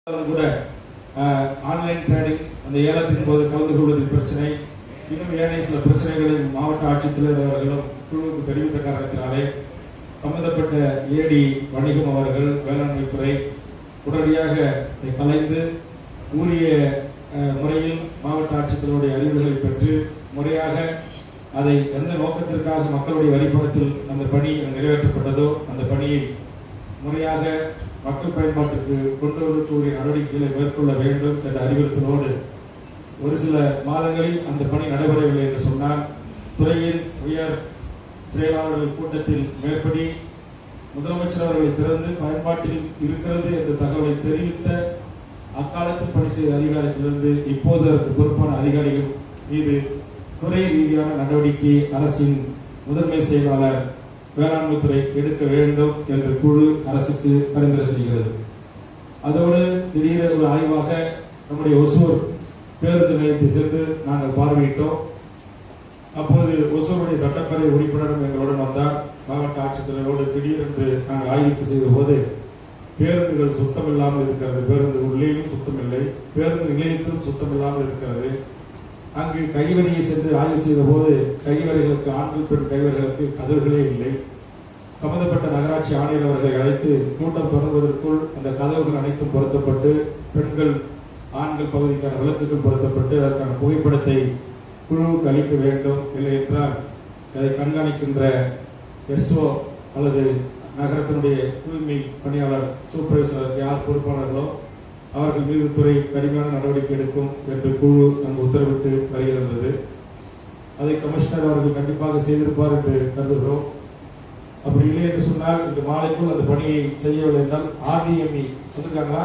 இருந்தாலும் கூட online trading அந்த ஏலத்தின் போது கலந்து கொள்வதில் பிரச்சனை இன்னும் ஏனைய சில பிரச்சனைகளை மாவட்ட ஆட்சித்தலைவர் அவர்களும் குழுவுக்கு தெரிவித்த காரணத்தினாலே சம்பந்தப்பட்ட ஏடி வணிகம் அவர்கள் வேளாண்மை துறை உடனடியாக இதை கலைந்து உரிய அஹ், முறையில் மாவட்ட ஆட்சித்தலைவருடைய அறிவுரைகளை பெற்று முறையாக அதை எந்த நோக்கத்திற்காக மக்களுடைய வரிப்பணத்தில் அந்த பணி நிறைவேற்றப்பட்டதோ அந்த பணியை முறையாக மக்கள் பயன்பாட்டுக்கு கொண்டு வருவதற்குரிய நடவடிக்கைகளை மேற்கொள்ள வேண்டும் என்ற அறிவுறுத்தலோடு ஒரு சில மாதங்களில் அந்த பணி நடைபெறவில்லை என்று சொன்னால் துறையின் உயர் செயலாளர்கள் கூட்டத்தில் மேற்படி முதலமைச்சர் அவர்களை திறந்து பயன்பாட்டில் இருக்கிறது என்ற தகவலை தெரிவித்த அக்காலத்தில் பணி செய்த அதிகாரிகளிலிருந்து இப்போது அதற்கு பொறுப்பான அதிகாரிகள் மீது துறை ரீதியான நடவடிக்கை அரசின் முதன்மை செயலாளர் வேளாண்மை துறை எடுக்க வேண்டும் என்ற குழு அரசுக்கு பரிந்துரை செய்கிறது அதோடு திடீரென ஒரு ஆய்வாக நம்முடைய ஒசூர் பேருந்து நிலையத்தை சென்று நாங்கள் பார்வையிட்டோம் அப்போது ஒசூருடைய சட்டப்பேரவை உறுப்பினரும் எங்களுடன் வந்தார் மாவட்ட ஆட்சித்தலைவரோடு திடீரென்று நாங்கள் ஆய்வுக்கு செய்த போது பேருந்துகள் சுத்தம் இல்லாமல் இருக்கிறது பேருந்து உள்ளேயும் சுத்தம் இல்லை பேருந்து நிலையத்திலும் சுத்தம் இல்லாமல் இருக்கிறது அங்கு கைவரியை சென்று ஆய்வு செய்த போது கைவரைகளுக்கு ஆண்கள் பெண் கைவர்களுக்கு கதவுகளே இல்லை சம்பந்தப்பட்ட நகராட்சி ஆணையர் அவர்களை அழைத்து கூட்டம் தொடங்குவதற்குள் அந்த கதவுகள் அனைத்தும் பொருத்தப்பட்டு பெண்கள் ஆண்கள் பகுதிக்கான விளக்குகள் பொருத்தப்பட்டு அதற்கான புகைப்படத்தை குழுவுக்கு அளிக்க வேண்டும் இல்லை என்றால் அதை கண்காணிக்கின்ற எஸ்ஓ அல்லது நகரத்தினுடைய தூய்மை பணியாளர் சூப்பர்வைசர் யார் பொறுப்பாளர்களோ அவர்கள் மீது துறை கடுமையான நடவடிக்கை எடுக்கும் என்று குழு அங்கு உத்தரவிட்டு வருகிறது அதை கமிஷனர் அவர்கள் கண்டிப்பாக செய்திருப்பார் என்று கருதுகிறோம் அப்படி இல்லை என்று சொன்னால் இன்று மாலைக்குள் அந்த பணியை செய்யவில்லை என்றால் ஆர்டிஎம்இ வந்திருக்காங்களா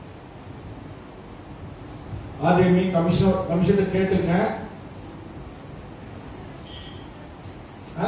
ஆர்டிஎம்இ கமிஷனர் கமிஷனர் கேட்டுங்க ஆ?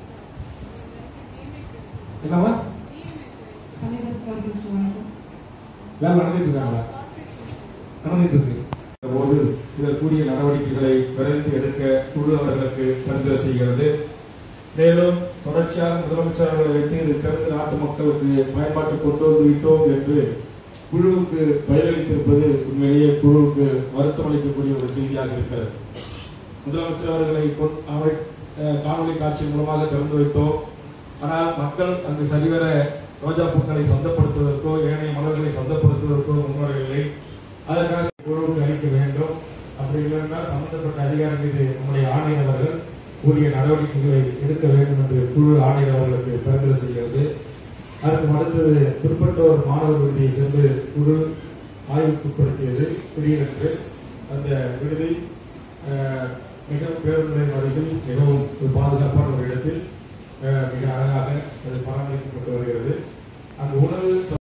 என்னம்மா தலைவர் அவர்களுக்கு வணக்கம் வேலை நடந்துட்டு இருக்காங்களா நடந்துட்டு இருக்கு போது இதற்குரிய நடவடிக்கைகளை விரைந்து எடுக்க குழு அவர்களுக்கு பரிந்துரை செய்கிறது மேலும் தொடர்ச்சியாக முதலமைச்சர் அவர்களை வைத்து இது திறந்து நாட்டு மக்களுக்கு பயன்பாட்டு கொண்டு வந்து விட்டோம் என்று குழுவுக்கு பதிலளித்திருப்பது உண்மையிலேயே குழுவுக்கு வருத்தம் அளிக்கக்கூடிய ஒரு செய்தியாக இருக்கிறது முதலமைச்சர் அவர்களை கொண்- அவை அஹ், காணொளி காட்சி மூலமாக திறந்து வைத்தோம் ஆனால் மக்கள் அங்கு சரிவர ரோஜா பூக்களை சந்தப்படுத்துவதற்கோ ஏனைய மலர்களை சந்தப்படுத்துவதற்கோ முன்வரவில்லை அதற்காக குழுவுக்கு அளிக்க வேண்டும் அப்படி இல்லைன்னா சம்பந்தப்பட்ட அதிகாரி மீது நம்முடைய ஆணையர் அவர்கள் உரிய நடவடிக்கைகளை எடுக்க வேண்டும் என்று குழு ஆணையர் அவர்களுக்கு பரிந்துரை செய்கிறது அதற்கு அடுத்தது திருப்பட்டூர் மாணவர் விடுதியை சென்று குழு ஆய்வுக்குட்படுத்தியது திடீரென்று அந்த விடுதி அஹ், மிக பேருந்து நிலையம் அருகில் மிகவும் ஒரு பாதுகாப்பான ஒரு இடத்தில் அஹ், மிக அழகாக அது பராமரிக்கப்பட்டு வருகிறது அந்த உணவு